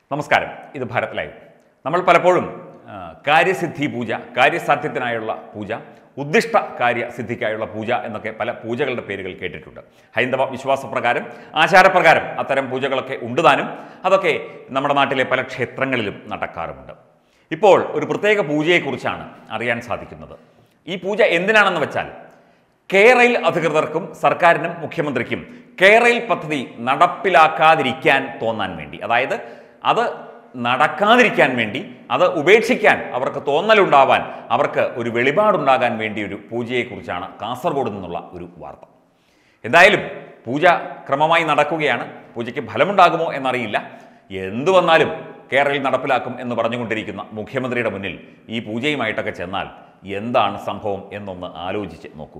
നമസ്കാരം ഇത് ഭാരത് ലൈവ് നമ്മൾ പലപ്പോഴും ആ, കാര്യസിദ്ധി പൂജ കാര്യസാധ്യത്തിനായുള്ള പൂജ ഉദ്ദിഷ്ട കാര്യസിദ്ധിക്കായുള്ള പൂജ എന്നൊക്കെ പല പൂജകളുടെ പേരുകൾ കേട്ടിട്ടുണ്ട് ഹൈന്ദവ വിശ്വാസപ്രകാരം ആചാരപ്രകാരം അത്തരം പൂജകളൊക്കെ ഉണ്ടുതാനും അതൊക്കെ നമ്മുടെ നാട്ടിലെ പല ക്ഷേത്രങ്ങളിലും നടക്കാറുമുണ്ട് ഇപ്പോൾ ഒരു പ്രത്യേക പൂജയെക്കുറിച്ചാണ് അറിയാൻ സാധിക്കുന്നത് ഈ പൂജ എന്തിനാണെന്ന് വെച്ചാൽ കേരയിൽ അധികൃതർക്കും സർക്കാരിനും മുഖ്യമന്ത്രിക്കും കേരയിൽ പദ്ധതി നടപ്പിലാക്കാതിരിക്കാൻ തോന്നാൻ വേണ്ടി അതായത് അത് നടക്കാതിരിക്കാൻ വേണ്ടി അത് ഉപേക്ഷിക്കാൻ അവർക്ക് തോന്നലുണ്ടാവാൻ അവർക്ക് ഒരു വെളിപാടുണ്ടാകാൻ വേണ്ടി ഒരു പൂജയെക്കുറിച്ചാണ് കാസർഗോഡ് നിന്നുള്ള ഒരു വാർത്ത എന്തായാലും പൂജ ക്രമമായി നടക്കുകയാണ് പൂജയ്ക്ക് ഫലമുണ്ടാകുമോ എന്നറിയില്ല എന്തു വന്നാലും കേരളയിൽ നടപ്പിലാക്കും എന്ന് പറഞ്ഞുകൊണ്ടിരിക്കുന്ന മുഖ്യമന്ത്രിയുടെ മുന്നിൽ ഈ പൂജയുമായിട്ടൊക്കെ ചെന്നാൽ എന്താണ് സംഭവം എന്നൊന്ന് ആലോചിച്ച് നോക്കൂ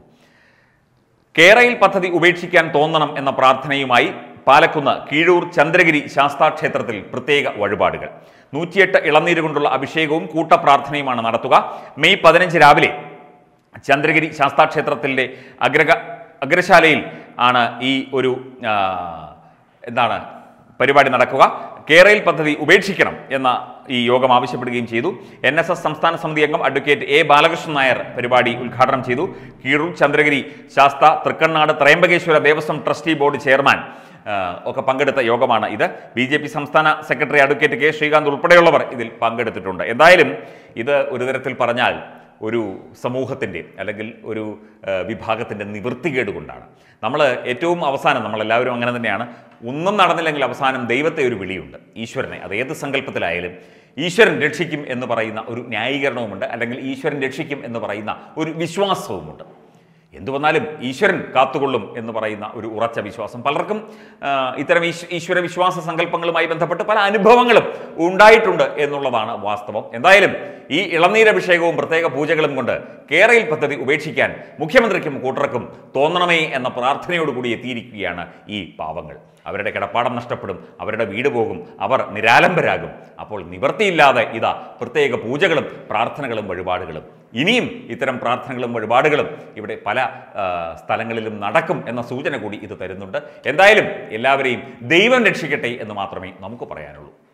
കേരയിൽ പദ്ധതി ഉപേക്ഷിക്കാൻ തോന്നണം എന്ന പ്രാർത്ഥനയുമായി പാലക്കുന്ന് കീഴൂർ ചന്ദ്രഗിരി ശാസ്താ ക്ഷേത്രത്തിൽ പ്രത്യേക വഴിപാടുകൾ നൂറ്റിയെട്ട് ഇളനീര് കൊണ്ടുള്ള അഭിഷേകവും കൂട്ടപ്രാർത്ഥനയുമാണ് നടത്തുക മെയ് പതിനഞ്ച് രാവിലെ ചന്ദ്രഗിരി ശാസ്താ ക്ഷേത്രത്തിൻ്റെ അഗ്രക അഗ്രശാലയിൽ ആണ് ഈ ഒരു ആ, എന്താണ് പരിപാടി നടക്കുക കേരയിൽ പദ്ധതി ഉപേക്ഷിക്കണം എന്ന ഈ യോഗം ആവശ്യപ്പെടുകയും ചെയ്തു എൻ എസ് എസ് സംസ്ഥാന സമിതി അംഗം അഡ്വക്കേറ്റ് എ ബാലകൃഷ്ണൻ നായർ പരിപാടി ഉദ്ഘാടനം ചെയ്തു Keezhur Chandragiri Shasta Thrikkannad Tryambakeshwara Devaswom trustee board chairman ആ, ഒക്കെ പങ്കെടുത്ത യോഗമാണ് ഇത് ബി ജെ പി സംസ്ഥാന സെക്രട്ടറി അഡ്വക്കേറ്റ് കെ ശ്രീകാന്ത് ഉൾപ്പെടെയുള്ളവർ ഇതിൽ പങ്കെടുത്തിട്ടുണ്ട് എന്തായാലും ഇത് ഒരു തരത്തിൽ പറഞ്ഞാൽ ഒരു സമൂഹത്തിൻ്റെ അല്ലെങ്കിൽ ഒരു ആ, വിഭാഗത്തിൻ്റെ നിവൃത്തികേട് കൊണ്ടാണ് നമ്മൾ ഏറ്റവും അവസാനം നമ്മളെല്ലാവരും അങ്ങനെ തന്നെയാണ് ഒന്നും നടന്നില്ലെങ്കിൽ അവസാനം ദൈവത്തെ ഒരു വിളിയുണ്ട് ഈശ്വരനെ അത് ഏത് സങ്കല്പത്തിലായാലും ഈശ്വരൻ രക്ഷിക്കും എന്ന് പറയുന്ന ഒരു ന്യായീകരണവുമുണ്ട് അല്ലെങ്കിൽ ഈശ്വരൻ രക്ഷിക്കും എന്ന് പറയുന്ന ഒരു വിശ്വാസവുമുണ്ട് എന്തു വന്നാലും ഈശ്വരൻ കാത്തുകൊള്ളും എന്ന് പറയുന്ന ഒരു ഉറച്ച വിശ്വാസം പലർക്കും ആ, ഇത്തരം ഈശ് ഈശ്വര വിശ്വാസ സങ്കല്പങ്ങളുമായി ബന്ധപ്പെട്ട് പല അനുഭവങ്ങളും ഉണ്ടായിട്ടുണ്ട് എന്നുള്ളതാണ് വാസ്തവം എന്തായാലും ഈ ഇളനീരഭിഷേകവും പ്രത്യേക പൂജകളും കൊണ്ട് കേരയിൽ പദ്ധതി ഉപേക്ഷിക്കാൻ മുഖ്യമന്ത്രിക്കും കൂട്ടർക്കും തോന്നണമേ എന്ന പ്രാർത്ഥനയോടുകൂടി എത്തിയിരിക്കുകയാണ് ഈ പാവങ്ങൾ അവരുടെ കിടപ്പാടം നഷ്ടപ്പെടും അവരുടെ വീട് പോകും അവർ നിരാലംബരാകും അപ്പോൾ നിവൃത്തിയില്ലാതെ ഇതാ പ്രത്യേക പൂജകളും പ്രാർത്ഥനകളും വഴിപാടുകളും ഇനിയും ഇത്തരം പ്രാർത്ഥനകളും വഴിപാടുകളും ഇവിടെ പല ആ, സ്ഥലങ്ങളിലും നടക്കും എന്ന സൂചന കൂടി ഇത് തരുന്നുണ്ട് എന്തായാലും എല്ലാവരെയും ദൈവം രക്ഷിക്കട്ടെ എന്ന് മാത്രമേ നമുക്ക് പറയാനുള്ളൂ